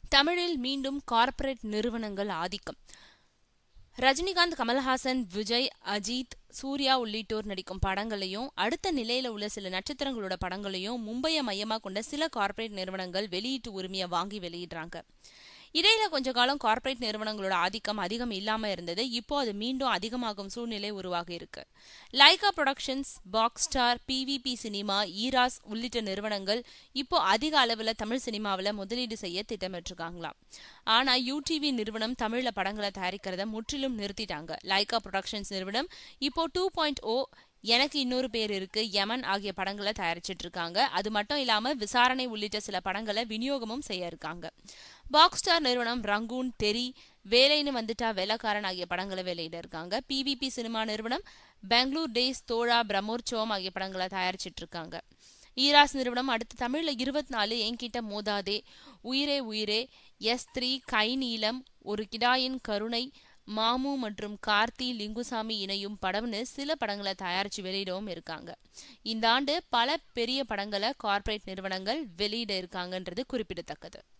தமிழில் மீண்டும் கார்ப்பரேட் நிறுவனங்கள் ஆதிக்கம் ரஜினிகாந்த் கமல்ஹாசன் விஜய் அஜித் சூர்யா உள்ளிட்டோர் நடிக்கும் படங்களையும் அடுத்த நிலையில உள்ள சில நட்சத்திரங்களோட படங்களையும் மும்பையை மையமா கொண்ட சில கார்ப்பரேட் நிறுவனங்கள் வெளியீட்டு உரிமையை வாங்கி வெளியிடுறாங்க இடையில கொஞ்ச காலம் கார்ப்பரேட் நிறுவனங்களோட ஆதிக்கம் அதிகம் இல்லாம இருந்தது இப்போ அது மீண்டும் அதிகமாகும் சூழ்நிலை உருவாகி இருக்கு Lyca productions Fox Star PVP cinema Eros உள்ளிட்ட நிறுவனங்கள் இப்போ அதிக அளவுல தமிழ் சினிமாவில் முதலீடு செய்ய திட்டமிட்டிருக்காங்களாம் ஆனா யூடிவி நிறுவனம் தமிழ்ல படங்களை தயாரிக்கிறத முற்றிலும் நிறுத்திட்டாங்க லைகா ப்ரொடக்ஷன்ஸ் நிறுவனம் இப்போ டூ பாயிண்ட் ஓ எனக்கு இன்னொரு பேர் இருக்கு யமன் ஆகிய படங்களை தயாரிச்சிட்டு இருக்காங்க அது மட்டும் இல்லாம விசாரணை உள்ளிட்ட சில படங்களை விநியோகமும் செய்ய இருக்காங்க பாக்ஸ் ஸ்டார் நிறுவனம் ரங்கூன் தெரி வேலைன்னு வந்துட்டா வேலைக்காரன் ஆகிய படங்களை வெளியிட இருக்காங்க பிவிபி சினிமா நிறுவனம் பெங்களூர் டேஸ் தோழா பிரம்மோற்சவம் ஆகிய படங்களை தயாரிச்சிட்டு இருக்காங்க ஈராஸ் நிறுவனம் அடுத்து தமிழ்ல இருபத்தி நாலு என்கிட்ட மோதாதே உயிரே உயிரே எஸ் த்ரீ கை நீளம் ஒரு கிடாயின் கருணை மாமு மற்றும் கார்த்தி லிங்குசாமி இணையும் படம்னு சில படங்களை தயாரிச்சு வெளியிடவும் இருக்காங்க இந்த ஆண்டு பல பெரிய படங்களை கார்ப்பரேட் நிறுவனங்கள் வெளியிட இருக்காங்கன்றது குறிப்பிடத்தக்கது